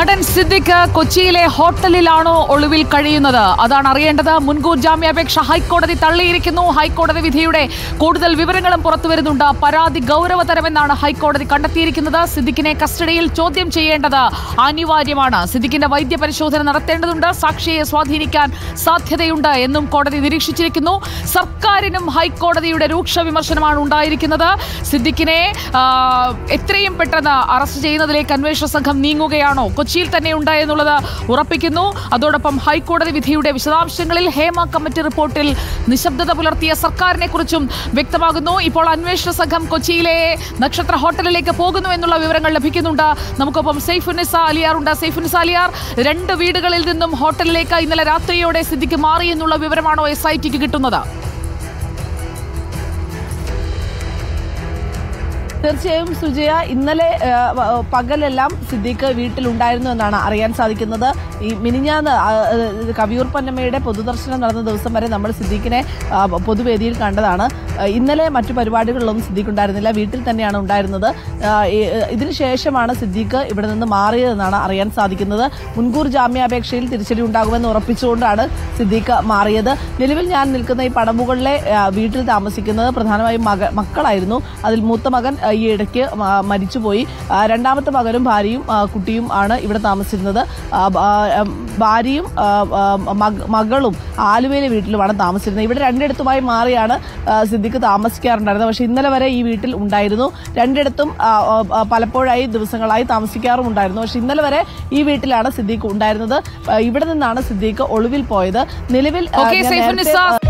നടൻ സിദ്ദിഖ് കൊച്ചിയിലെ ഹോട്ടലിലാണോ ഒളിവിൽ കഴിയുന്നത് അതാണ് അറിയേണ്ടത് മുൻകൂർ ജാമ്യാപേക്ഷ ഹൈക്കോടതി തള്ളിയിരിക്കുന്നു ഹൈക്കോടതി വിധിയുടെ കൂടുതൽ വിവരങ്ങളും പുറത്തു വരുന്നുണ്ട് പരാതി ഗൗരവതരമെന്നാണ് ഹൈക്കോടതി കണ്ടെത്തിയിരിക്കുന്നത് സിദ്ദിഖിനെ കസ്റ്റഡിയിൽ ചോദ്യം ചെയ്യേണ്ടത് അനിവാര്യമാണ് സിദ്ദിഖിന്റെ വൈദ്യപരിശോധന നടത്തേണ്ടതുണ്ട് സാക്ഷിയെ സ്വാധീനിക്കാൻ സാധ്യതയുണ്ട് എന്നും കോടതി നിരീക്ഷിച്ചിരിക്കുന്നു സർക്കാരിനും ഹൈക്കോടതിയുടെ രൂക്ഷ വിമർശനമാണ് ഉണ്ടായിരിക്കുന്നത് സിദ്ദിഖിനെ ആ, എത്രയും പെട്ടെന്ന് അറസ്റ്റ് ചെയ്യുന്നതിലേക്ക് അന്വേഷണ സംഘം നീങ്ങുകയാണോ കൊച്ചിയിൽ തന്നെ ഉണ്ട് എന്നുള്ളത് ഉറപ്പിക്കുന്നു അതോടൊപ്പം ഹൈക്കോടതി വിധിയുടെ വിശദാംശങ്ങളിൽ ഹേമ കമ്മിറ്റി റിപ്പോർട്ടിൽ നിശബ്ദത പുലർത്തിയ സർക്കാരിനെ കുറിച്ചും വ്യക്തമാകുന്നു ഇപ്പോൾ അന്വേഷണ സംഘം കൊച്ചിയിലെ നക്ഷത്ര ഹോട്ടലിലേക്ക് പോകുന്നു എന്നുള്ള വിവരങ്ങൾ ലഭിക്കുന്നുണ്ട് നമുക്കൊപ്പം സൈഫുനിസ അലിയാർ ഉണ്ട് സൈഫുനിസ അലിയാർ രണ്ട് വീടുകളിൽ നിന്നും ഹോട്ടലിലേക്ക് ഇന്നലെ രാത്രിയോടെ സിദ്ദിഖ് മാറി എന്നുള്ള വിവരമാണോ എസ് ഐ ടിക്ക് കിട്ടുന്നത് തീർച്ചയായും സുജയ ഇന്നലെ ആ, വ- പകലെല്ലാം സിദ്ദീഖ് വീട്ടിലുണ്ടായിരുന്നു എന്നാണ് അറിയാൻ സാധിക്കുന്നത് ഈ മിനിഞ്ഞാന്ന് ആ, ആ, കവിയൂർ പൊന്നമ്മയുടെ പൊതുദർശനം നടന്ന ദിവസം വരെ നമ്മൾ സിദ്ദീഖിനെ ആ, പൊതുവേദിയിൽ കണ്ടതാണ് ആ, ഇന്നലെ മറ്റു പരിപാടികളിലൊന്നും സിദ്ദീഖ് ഉണ്ടായിരുന്നില്ല വീട്ടിൽ തന്നെയാണ് ഉണ്ടായിരുന്നത് ആ, ഈ- ഇതിന് ശേഷമാണ് സിദ്ദീഖ് ഇവിടെ നിന്ന് മാറിയതെന്നാണ് അറിയാൻ സാധിക്കുന്നത് മുൻകൂർ ജാമ്യാപേക്ഷയിൽ തിരിച്ചടി ഉണ്ടാകുമെന്ന് ഉറപ്പിച്ചുകൊണ്ടാണ് സിദ്ദീഖ് മാറിയത് നിലവിൽ ഞാൻ നിൽക്കുന്ന ഈ പടമുകളിലെ ആ, വീട്ടിൽ താമസിക്കുന്നത് പ്രധാനമായും മക മക്കളായിരുന്നു അതിൽ മൂത്ത മകൻ ആ, ഈ ഇടയ്ക്ക് മ- മരിച്ചുപോയി ആ, രണ്ടാമത്തെ മകനും ഭാര്യയും ആ, കുട്ടിയും ആണ് ഇവിടെ താമസിച്ചിരുന്നത് ആ, ബ- ആ, ഉം, ഭാര്യയും ആ, ആ, മക- മകളും ആലുവയിലെ വീട്ടിലുമാണ് താമസിച്ചിരുന്നത് ഇവിടെ രണ്ടിടത്തുമായി മാറിയാണ് ആ, സിദ്ദിഖ് താമസിക്കാറുണ്ടായിരുന്നത് പക്ഷേ ഇന്നലെ വരെ ഈ വീട്ടിൽ ഉണ്ടായിരുന്നു രണ്ടിടത്തും ആ, ആ, ആ, പലപ്പോഴായി ദിവസങ്ങളായി താമസിക്കാറുമുണ്ടായിരുന്നു പക്ഷേ ഇന്നലെ വരെ ഈ വീട്ടിലാണ് സിദ്ദീഖ് ഉണ്ടായിരുന്നത് ആ, ഇവിടെ നിന്നാണ് സിദ്ദീഖ് ഒളിവിൽ പോയത് നിലവിൽ ആ, ഓക്കെ ഞാൻ സൈഫുനിസ നേരത്തെ, ആ,